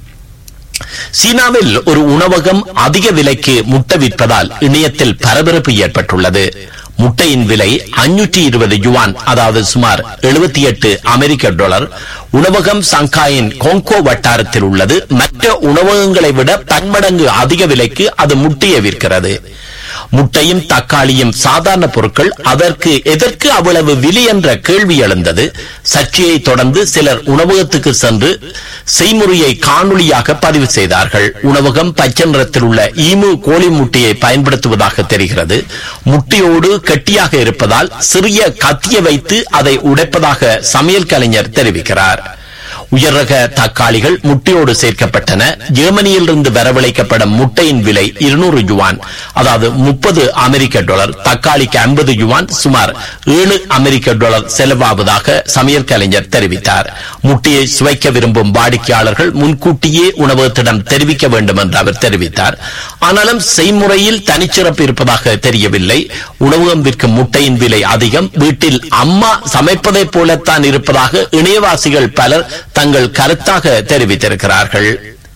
சீனாவில் ஒரு உணவகம் அதிக விலைக்கு முட்டை விற்பதால் இணையத்தில் பரபரப்பு ஏற்பட்டுள்ளது முட்டையின் விலை அஞ்சூற்றி இருபது யுவான் அதாவது சுமார் எழுபத்தி எட்டு அமெரிக்க டாலர் உணவகம் சங்காயின் கோங்கோ வட்டாரத்தில் உள்ளது மற்ற உணவகங்களை விட பன்மடங்கு அதிக விலைக்கு அது முட்டையை விற்கிறது முட்டையும் தக்காளியும் சாதாரண பொருட்கள் அதற்கு எதற்கு அவ்வளவு விலை என்ற கேள்வி எழுந்தது சர்ச்சையை தொடர்ந்து சிலர் உணவகத்துக்கு சென்று செய்முறையை காணொளியாக பதிவு செய்தார்கள் உணவகம் பச்சை நிறத்தில் உள்ள ஈமு கோழி முட்டையை பயன்படுத்துவதாக தெரிகிறது முட்டையோடு கெட்டியாக இருப்பதால் சிறிய கத்திய வைத்து அதை உடைப்பதாக சமையல் கலைஞர் தெரிவிக்கிறார் உயர் ரக தக்காளிகள் முட்டையோடு சேர்க்கப்பட்டன ஜெர்மனியிலிருந்து வரவழைக்கப்படும் முட்டையின் விலை இருநூறு யுவான் அதாவது முப்பது அமெரிக்க டாலர் தக்காளிக்கு ஐம்பது யுவான் சுமார் ஏழு அமெரிக்க டாலர் செலவாவதாக சமையல் கலைஞர் தெரிவித்தார் முட்டையை சுவைக்க விரும்பும் வாடிக்கையாளர்கள் முன்கூட்டியே உணவகத்திடம் தெரிவிக்க வேண்டும் என்று அவர் தெரிவித்தார் ஆனாலும் செய்முறையில் தனிச்சிறப்பு இருப்பதாக தெரியவில்லை உணவகம் விற்கும் முட்டையின் விலை அதிகம் வீட்டில் அம்மா சமைப்பதைப் போலத்தான் இருப்பதாக இணையவாசிகள் பலர் தங்கள் கருத்தாக தெரிவித்திருக்கிறார்கள்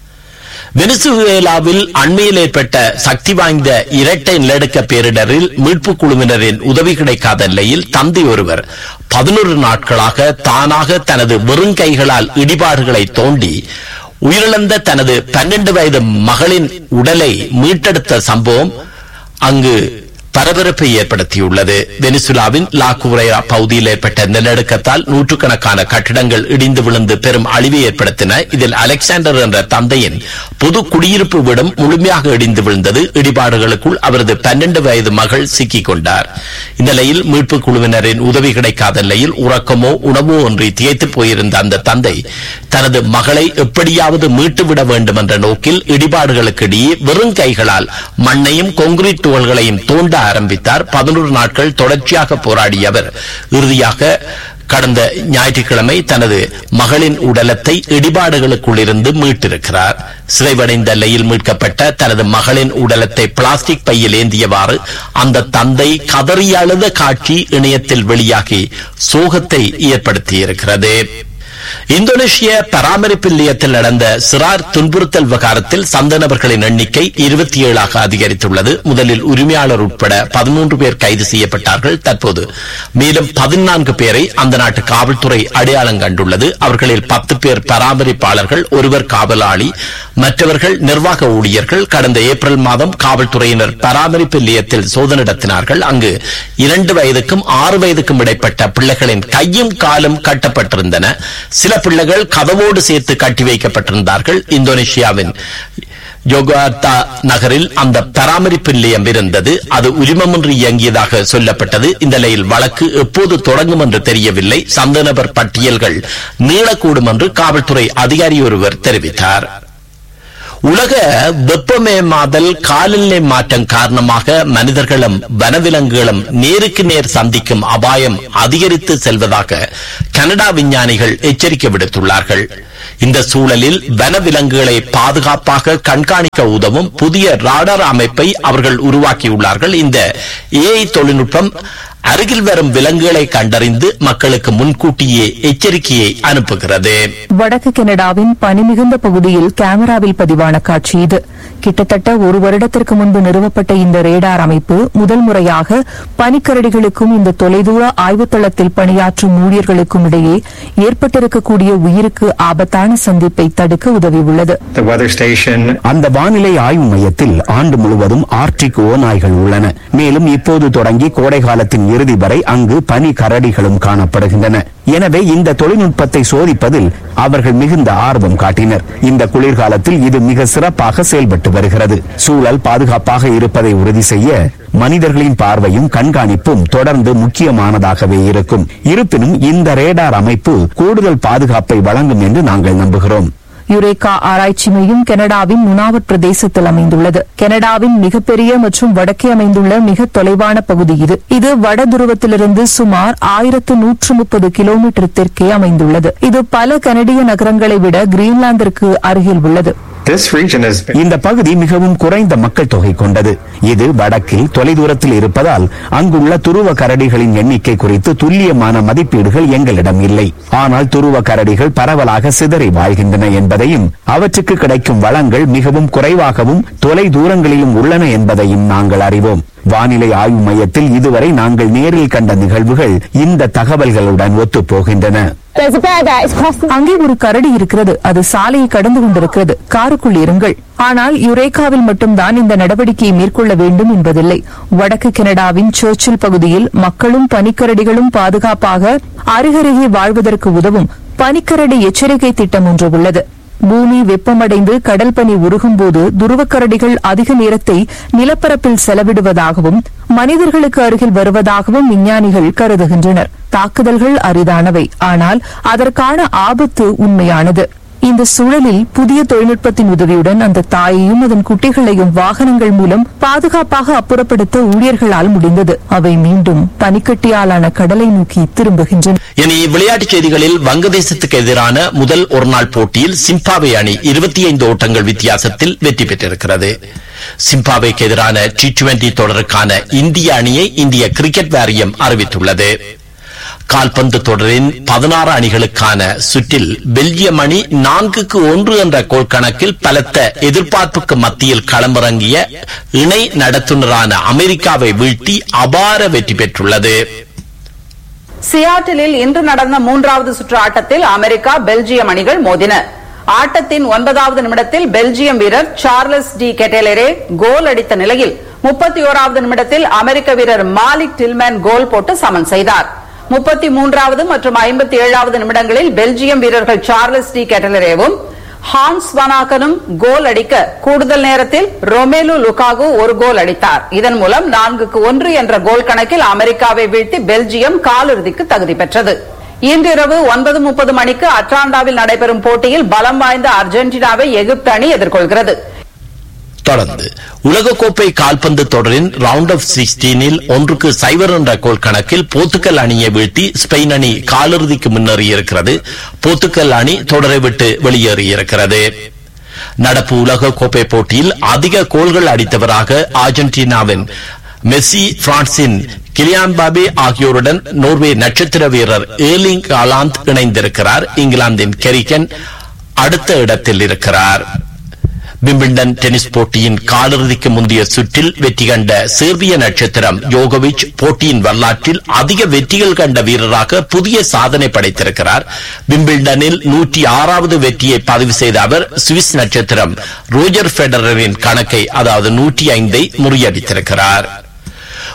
வெனிசுவேலாவில் அண்மையில் ஏற்பட்ட சக்தி வாய்ந்த இரட்டை நிலநடுக்க பேரிடரில் மீட்புக் குழுவினரின் உதவி கிடைக்காத நிலையில் தந்தை ஒருவர் பதினொரு நாட்களாக தானாக தனது வெறுங்கைகளால் இடிபாடுகளை தோண்டி உயிரிழந்த தனது பன்னெண்டு வயது மகளின் உடலை மீட்டெடுத்த சம்பவம் அங்கு பரபரப்பை ஏற்படுத்தியுள்ளது வெனிசுலாவின் லாகுரையா பகுதியில் ஏற்பட்ட நிலநடுக்கத்தால் நூற்றுக்கணக்கான கட்டிடங்கள் இடிந்து விழுந்து பெரும் அழிவை ஏற்படுத்தின இதில் அலெக்சாண்டர் என்ற தந்தையின் பொது குடியிருப்பு வீடும் முழுமையாக இடிந்து விழுந்தது இடிபாடுகளுக்குள் அவரது பன்னெண்டு வயது மகள் சிக்கிக் கொண்டார் இந்நிலையில் மீட்புக் குழுவினரின் உதவி கிடைக்காத நிலையில் உறக்கமோ உணவோ ஒன்றி திகைத்து போயிருந்த அந்த தந்தை தனது மகளை எப்படியாவது மீட்டுவிட வேண்டும் என்ற நோக்கில் இடிபாடுகளுக்கு இடையே வெறும் கைகளால் மண்ணையும் கொங்கிரீட் துகள்களையும் தோண்ட ஆரம்பித்தார் பதினோரு நாட்கள் தொடர்ச்சியாக போராடிய அவர் இறுதியாக கடந்த ஞாயிற்றுக்கிழமை தனது மகளின் உடலத்தை இடிபாடுகளுக்குள் இருந்து மீட்டிருக்கிறார் சிறைவடைந்த நிலையில் மீட்கப்பட்ட தனது மகளின் உடலத்தை பிளாஸ்டிக் பையில் ஏந்தியவாறு அந்த தந்தை கதறி அழுத காட்சி இணையத்தில் வெளியாகி சோகத்தை ஏற்படுத்தியிருக்கிறது இந்தோனேஷிய பராமரிப்பு நிலையத்தில் நடந்த சிறார் துன்புறுத்தல் விவகாரத்தில் சந்தனவர்களின் எண்ணிக்கை இருபத்தி ஏழாக அதிகரித்துள்ளது முதலில் உரிமையாளர் உட்பட பதிமூன்று பேர் கைது செய்யப்பட்டார்கள் தற்போது மேலும் பதினான்கு பேரை அந்த நாட்டு காவல்துறை அடையாளம் கண்டுள்ளது அவர்களில் பத்து பேர் பராமரிப்பாளர்கள் ஒருவர் காவலாளி மற்றவர்கள் நிர்வாக ஊழியர்கள் கடந்த ஏப்ரல் மாதம் காவல்துறையினர் பராமரிப்பு நிலையத்தில் சோதனை நடத்தினார்கள் அங்கு இரண்டு வயதுக்கும் ஆறு வயதுக்கும் இடைப்பட்ட பிள்ளைகளின் கையும் காலும் கட்டப்பட்டிருந்தன சில பிள்ளைகள் கதவோடு சேர்த்து கட்டி வைக்கப்பட்டிருந்தார்கள் இந்தோனேஷியாவின் யோகார்த்தா நகரில் அந்த பராமரிப்பு நிலையம் இருந்தது அது உரிமமின்றி இயங்கியதாக சொல்லப்பட்டது இந்த நிலையில் வழக்கு எப்போது தொடங்கும் என்று தெரியவில்லை சந்த நபர் பட்டியல்கள் நீளக்கூடும் என்று காவல்துறை அதிகாரி ஒருவர் தெரிவித்தார் உலக வெப்பமயமாதல் காலநிலை மாற்றம் காரணமாக மனிதர்களும் வனவிலங்குகளும் நேருக்கு நேர் சந்திக்கும் அபாயம் அதிகரித்து செல்வதாக கனடா விஞ்ஞானிகள் எச்சரிக்கை விடுத்துள்ளார்கள் இந்த சூழலில் வனவிலங்குகளை பாதுகாப்பாக கண்காணிக்க உதவும் புதிய ராடார் அமைப்பை அவர்கள் உருவாக்கியுள்ளார்கள் இந்த ஏஐ தொழில்நுட்பம் அருகில் வரும் விலங்குகளை கண்டறிந்து மக்களுக்கு முன்கூட்டியே எச்சரிக்கையை அனுப்புகிறது வடக்கு கனடாவின் பனிமிகுந்த பகுதியில் கேமராவில் பதிவான காட்சி இது கிட்டத்தட்ட ஒரு வருடத்திற்கு முன்பு நிறுவப்பட்ட இந்த ரேடார் அமைப்பு முதல் முறையாக பனிக்கரடிகளுக்கும் இந்த தொலைதூர ஆய்வுத்தளத்தில் பணியாற்றும் ஊழியர்களுக்கும் இடையே ஏற்பட்டிருக்கக்கூடிய உயிருக்கு ஆபத்தான சந்திப்பை தடுக்க உதவியுள்ளது The weather station அந்த வானிலை ஆய்வு மையத்தில் ஆண்டு முழுவதும் ஆர்டிக் ஓநாய்கள் உள்ளன மேலும் இப்போது தொடங்கி கோடை காலத்தின் இறுதி வரை அங்கு பனி கரடிகளும் காணப்படுகின்றன எனவே இந்த தொழில்நுட்பத்தை சோதிப்பதில் அவர்கள் மிகுந்த ஆர்வம் காட்டினர் இந்த குளிர்காலத்தில் இது மிக சிறப்பாக செயல்பட்டு வருகிறது சூழல் பாதுகாப்பாக இருப்பதை உறுதி செய்ய மனிதர்களின் பார்வையும் கண்காணிப்பும் தொடர்ந்து முக்கியமானதாகவே இருக்கும் இருப்பினும் இந்த ரேடார் அமைப்பு கூடுதல் பாதுகாப்பை வழங்கும் என்று நாங்கள் நம்புகிறோம் யுரேகா ஆராய்ச்சி மையம் கனடாவின் நுனாவட் பிரதேசத்தில் அமைந்துள்ளது கனடாவின் மிகப்பெரிய மற்றும் வடக்கே அமைந்துள்ள மிக தொலைவான பகுதி இது இது வட துருவத்திலிருந்து சுமார் ஆயிரத்து நூற்று முப்பது கிலோமீட்டர் தெற்கே அமைந்துள்ளது இது பல கனடிய நகரங்களை விட கிரீன்லாந்திற்கு அருகில் உள்ளது This region is இந்த பகுதி மிகவும் குறைந்த மக்கள் தொகை கொண்டது இது வடக்கில் தொலைதூரத்தில் இருப்பதால் அங்குள்ள துருவ கரடிகளின் எண்ணிக்கை குறித்து துல்லியமான மதிப்பீடுகள் எங்களிடம் இல்லை ஆனால் துருவ கரடிகள் பரவலாக சிதறி வாழ்கின்றன என்பதையும் அவற்றுக்கு கிடைக்கும் வளங்கள் மிகவும் குறைவாகவும் தொலை தூரங்களிலும் உள்ளன என்பதையும் நாங்கள் அறிவோம் வானிலை ஆய்வு மையத்தில் இதுவரை நாங்கள் நேரில் கண்ட நிகழ்வுகள் இந்த தகவல்களுடன் ஒத்துப்போகின்றன அங்கே ஒரு கரடி இருக்கிறது அது சாலையை கடந்து கொண்டிருக்கிறது காருக்குள் இருங்கள் ஆனால் யுரேகாவில் மட்டும்தான் இந்த நடவடிக்கையை மேற்கொள்ள வேண்டும் என்பதில்லை வடக்கு கனடாவின் சர்ச்சில் பகுதியில் மக்களும் பனிக்கரடிகளும் பாதுகாப்பாக அருகருகே வாழ்வதற்கு உதவும் பனிக்கரடி எச்சரிக்கை திட்டம் ஒன்று உள்ளது பூமி வெப்பமடைந்து கடல் பனி உருகும்போது துருவக்கரடிகள் அதிக நேரத்தை நிலப்பரப்பில் செலவிடுவதாகவும் மனிதர்களுக்கு அருகில் வருவதாகவும் விஞ்ஞானிகள் கருதுகின்றனர் தாக்குதல்கள் அரிதானவை ஆனால் அதற்கான ஆபத்து உண்மையானது இந்த சூழலில் புதிய தொழில்நுட்பத்தின் உதவியுடன் அந்த தாயையும் அதன் குட்டிகளையும் வாகனங்கள் மூலம் பாதுகாப்பாக அப்புறப்படுத்த ஊழியர்களால் முடிந்தது அவை மீண்டும் பனிக்கட்டியாலான கடலை நோக்கி திரும்புகின்றன இனி விளையாட்டுச் செய்திகளில் வங்கதேசத்துக்கு எதிரான முதல் ஒருநாள் போட்டியில் சிம்பாவே அணி இருபத்தி ஐந்து ஓட்டங்கள் வித்தியாசத்தில் வெற்றி பெற்றிருக்கிறது சிம்பாவேக்கு எதிரான டி டுவெண்டி தொடருக்கான இந்திய அணியை இந்திய கிரிக்கெட் வாரியம் அறிவித்துள்ளது கால்பந்து தொடரின் பதினாறு அணிகளுக்கான சுற்றில் பெல்ஜியம் அணி நான்குக்கு ஒன்று என்ற கோல் கணக்கில் பலத்த எதிர்பார்ப்புக்கு மத்தியில் களமிறங்கிய இணை நடத்துனரான அமெரிக்காவை வீழ்த்தி அபார வெற்றி பெற்றுள்ளது சியாட்டிலில் இன்று நடந்த மூன்றாவது சுற்று ஆட்டத்தில் அமெரிக்கா பெல்ஜியம் அணிகள் மோதின ஆட்டத்தின் ஒன்பதாவது நிமிடத்தில் பெல்ஜியம் வீரர் சார்லஸ் டி கெட்டேலரே கோல் அடித்த நிலையில் முப்பத்தி ஓராவது நிமிடத்தில் அமெரிக்க வீரர் மாலிக் டில்மேன் கோல் போட்டு சமன் செய்தார் முப்பத்தி மூன்றாவது மற்றும் ஐம்பத்தி ஏழாவது நிமிடங்களில் பெல்ஜியம் வீரர்கள் சார்லஸ் டி கெட்டலரேவும் ஹான்ஸ் வனாகனும் கோல் அடிக்க கூடுதல் நேரத்தில் ரொமேலு லுகாகு ஒரு கோல் அடித்தார் இதன் மூலம் நான்குக்கு ஒன்று என்ற கோல் கணக்கில் அமெரிக்காவை வீழ்த்தி பெல்ஜியம் காலிறுதிக்கு தகுதி பெற்றது இன்றிரவு ஒன்பது முப்பது மணிக்கு அட்லாண்டாவில் நடைபெறும் போட்டியில் பலம் வாய்ந்த அர்ஜென்டினாவை எகிப்து அணி எதிர்கொள்கிறது தொடர்ந்து உலகக்கோப்பை கால்பந்து தொடரின் ரவுண்ட் ஆஃப் சிக்ஸ்டீனில் ஒன்றுக்கு சைபர் என்ற கோல் கணக்கில் போர்த்துக்கல் அணியை வீழ்த்தி ஸ்பெயின் அணி காலிறுதிக்கு முன்னேறியிருக்கிறது போர்த்துக்கல் அணி தொடரை விட்டு வெளியேறியிருக்கிறது நடப்பு உலக கோப்பை போட்டியில் அதிக கோல்கள் அடித்தவராக அர்ஜென்டினாவின் மெஸ்ஸி பிரான்சின் கிலியான் பாபே ஆகியோருடன் நோர்வே நட்சத்திர வீரர் ஏலிங் ஆலாந்த் இணைந்திருக்கிறார் இங்கிலாந்தின் கெரிகன் அடுத்த இடத்தில் இருக்கிறார் விம்பிள்டன் டென்னிஸ் போட்டியின் காலிறுதிக்கு முந்தைய சுற்றில் வெற்றி கண்ட சேர்பிய நட்சத்திரம் யோகோவிச் போட்டியின் வரலாற்றில் அதிக வெற்றிகள் கண்ட வீரராக புதிய சாதனை படைத்திருக்கிறார் விம்பிள்டனில் நூற்றி ஆறாவது வெற்றியை பதிவு செய்த அவர் சுவிஸ் நட்சத்திரம் ரோஜர் ஃபெடரரின் கணக்கை அதாவது நூற்றி ஐந்தை முறியடித்திருக்கிறார்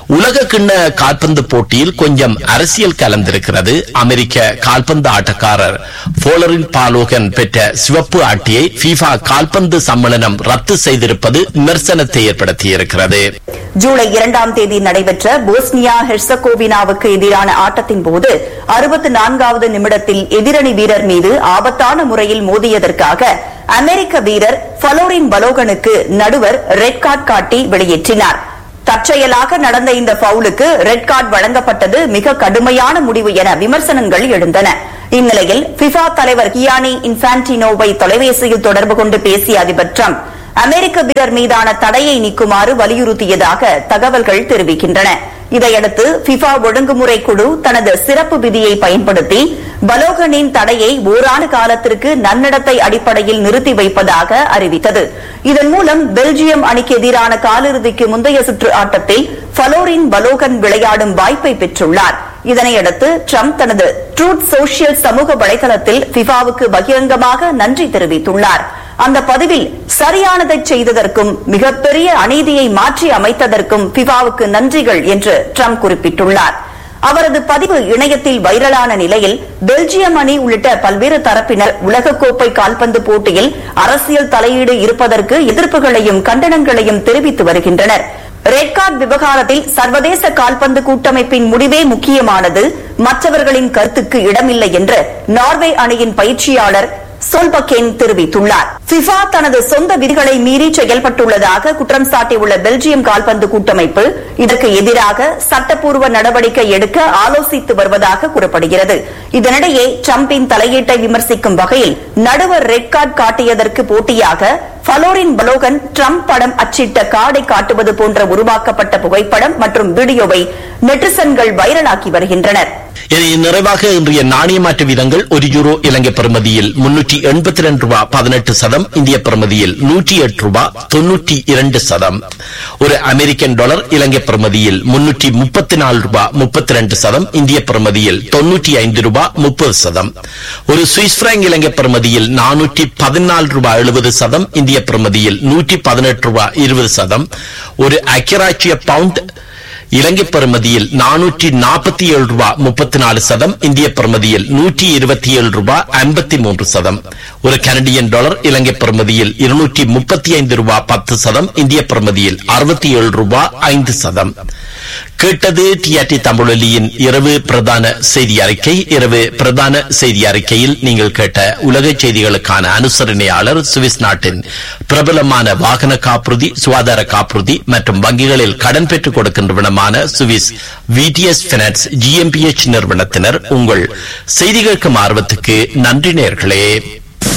உலக கிண்ண கால்பந்து போட்டியில் கொஞ்சம் அரசியல் கலந்திருக்கிறது அமெரிக்க கால்பந்து ஆட்டக்காரர் போலரின் பாலோகன் பெற்ற சிவப்பு ஆட்டியை FIFA கால்பந்து சம்மேளனம் ரத்து செய்திருப்பது விமர்சனத்தை ஏற்படுத்தியிருக்கிறது ஜூலை இரண்டாம் தேதி நடைபெற்ற போஸ்னியா ஹெர்சகோவினாவுக்கு எதிரான ஆட்டத்தின் போது அறுபத்தி நான்காவது நிமிடத்தில் எதிரணி வீரர் மீது ஆபத்தான முறையில் மோதியதற்காக அமெரிக்க வீரர் ஃபலோரின் பலோகனுக்கு நடுவர் ரெட் கார்டு காட்டி வெளியேற்றினார் தற்செயலாக நடந்த இந்த பவுலுக்கு ரெட் கார்டு வழங்கப்பட்டது மிக கடுமையான முடிவு என விமர்சனங்கள் எழுந்தன இந்நிலையில் பிஃபா தலைவர் கியானி இன்ஃபான்டினோவை தொலைபேசியில் தொடர்பு கொண்டு பேசிய அதிபர் டிரம்ப் அமெரிக்க வீரர் மீதான தடையை நீக்குமாறு வலியுறுத்தியதாக தகவல்கள் தெரிவிக்கின்றன இதையடுத்து பிஃபா ஒழுங்குமுறை குழு தனது சிறப்பு விதியை பயன்படுத்தி பலோகனின் தடையை ஓராண்டு காலத்திற்கு நன்னடத்தை அடிப்படையில் நிறுத்தி வைப்பதாக அறிவித்தது இதன் மூலம் பெல்ஜியம் அணிக்கு எதிரான காலிறுதிக்கு முந்தைய சுற்று ஆட்டத்தில் ஃபலோரின் பலோகன் விளையாடும் வாய்ப்பை பெற்றுள்ளார் இதனையடுத்து ட்ரம்ப் தனது ட்ரூத் சோஷியல் சமூக வலைதளத்தில் பிஃபாவுக்கு பகிரங்கமாக நன்றி தெரிவித்துள்ளார் அந்த பதிவில் சரியானதை செய்ததற்கும் மிகப்பெரிய அநீதியை மாற்றி அமைத்ததற்கும் பிஃபாவுக்கு நன்றிகள் என்று ட்ரம்ப் குறிப்பிட்டுள்ளார் அவரது பதிவு இணையத்தில் வைரலான நிலையில் பெல்ஜியம் அணி உள்ளிட்ட பல்வேறு தரப்பினர் உலகக்கோப்பை கால்பந்து போட்டியில் அரசியல் தலையீடு இருப்பதற்கு எதிர்ப்புகளையும் கண்டனங்களையும் தெரிவித்து வருகின்றனர் ரெட் கார்டு விவகாரத்தில் சர்வதேச கால்பந்து கூட்டமைப்பின் முடிவே முக்கியமானது மற்றவர்களின் கருத்துக்கு இடமில்லை என்று நார்வே அணியின் பயிற்சியாளர் சோல்பக்கேன் தெரிவித்துள்ளார் பிஃபா தனது சொந்த விதிகளை மீறி செயல்பட்டுள்ளதாக குற்றம் சாட்டியுள்ள பெல்ஜியம் கால்பந்து கூட்டமைப்பு இதற்கு எதிராக சட்டப்பூர்வ நடவடிக்கை எடுக்க ஆலோசித்து வருவதாக கூறப்படுகிறது இதனிடையே டிரம்பின் தலையீட்டை விமர்சிக்கும் வகையில் நடுவர் ரெட் கார்டு காட்டியதற்கு போட்டியாக ஃபலோரின் பலோகன் ட்ரம்ப் படம் அச்சிட்ட கார்டை காட்டுவது போன்ற உருவாக்கப்பட்ட புகைப்படம் மற்றும் வீடியோவை நெட்டிசன்கள் வைரலாக்கி வருகின்றனர் இனி நிறைவாக இன்றைய நாணய மாற்று வீதங்கள் ஒரு யூரோ இலங்கை பெறுமதியில் முன்னூற்றி எண்பத்தி ரெண்டு ரூபாய் பதினெட்டு சதம் இந்திய பெறுமதியில் நூற்றி எட்டு ரூபாய் தொன்னூற்றி இரண்டு சதம் ஒரு அமெரிக்கன் டாலர் இலங்கை பெறுமதியில் முன்னூற்றி முப்பத்தி நாலு ரூபாய் முப்பத்தி ரெண்டு சதம் இந்திய பெறுமதியில் தொன்னூற்றி ஐந்து ரூபாய் முப்பது சதம் ஒரு சுவிஸ் பிராங்க் இலங்கை பெறுமதியில் நானூற்றி பதினாலு ரூபாய் எழுபது சதம் இந்திய பெறுமதியில் நூற்றி பதினெட்டு ரூபாய் இருபது சதம் ஒரு அக்கிராட்சிய பவுண்ட் இலங்கை பெறுமதியில் நானூற்றி நாற்பத்தி ஏழு ரூபாய் முப்பத்தி நாலு சதம் இந்திய பெறுமதியில் நூற்றி இருபத்தி ஏழு ரூபாய் ஐம்பத்தி மூன்று சதம் ஒரு கனடியன் டாலர் இலங்கை பெறுமதியில் இருநூற்றி முப்பத்தி ஐந்து ரூபாய் பத்து சதம் இந்திய பெறுமதியில் அறுபத்தி ஏழு ரூபாய் ஐந்து சதம் கேட்டது டிஆர்டி தமிழொலியின் இரவு பிரதான செய்தி அறிக்கை இரவு பிரதான செய்தி அறிக்கையில் நீங்கள் கேட்ட உலக செய்திகளுக்கான அனுசரணையாளர் சுவிஸ் நாட்டின் பிரபலமான வாகன காப்புறுதி சுகாதார காப்புறுதி மற்றும் வங்கிகளில் கடன் பெற்றுக் கொடுக்கின்ற விடமான சுவிஸ் விடிஎஸ் பினான்ஸ் ஜிஎம்பிஎச் நிறுவனத்தினர் உங்கள் செய்தி கேட்கும் ஆர்வத்துக்கு நன்றி நேர்களே